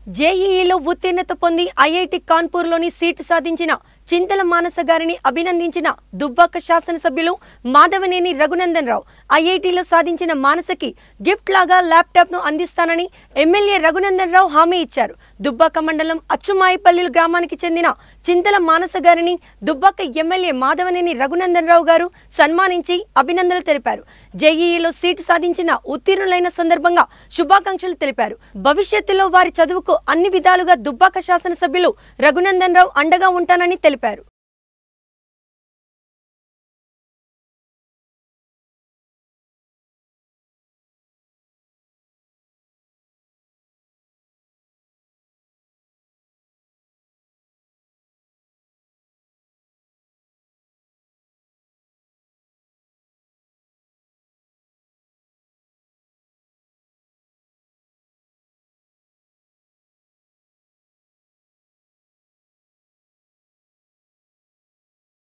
జేఈఈలో ఉత్తీర్ణత పొంది IIT కాన్పూర్లోని seat సాధించిన చింతల మానస గారిని అభినందించిన దుబ్బాక శాసనసభ్యులు మాధవనేని రఘునందన్ రావు ఐఐటిలో సాధించిన మానసకి గిఫ్ట్ లాగా ల్యాప్టాప్ ను అందిస్తానని ఎమ్మెల్యే రఘునందన్ రావు హామీ ఇచ్చారు దుబ్బాక మండలం అచ్చుమాయిపల్లి గ్రామానికి చెందిన చింతల మానస గారిని దుబ్బాక ఎమ్మెల్యే మాధవనేని రఘునందన్ రావు గారు సన్మానించి అభినందనలు తెలిపారు జేఈఈలో సీటు సాధించిన ఉత్తీర్ణులైన సందర్భంగా శుభాకాంక్షలు తెలిపారు భవిష్యత్తులో వారి చదువుకు అన్ని విధాలుగా దుబ్బాక శాసనసభ్యులు రఘునందన్ రావు అండగా ఉంటానని తెలిపారు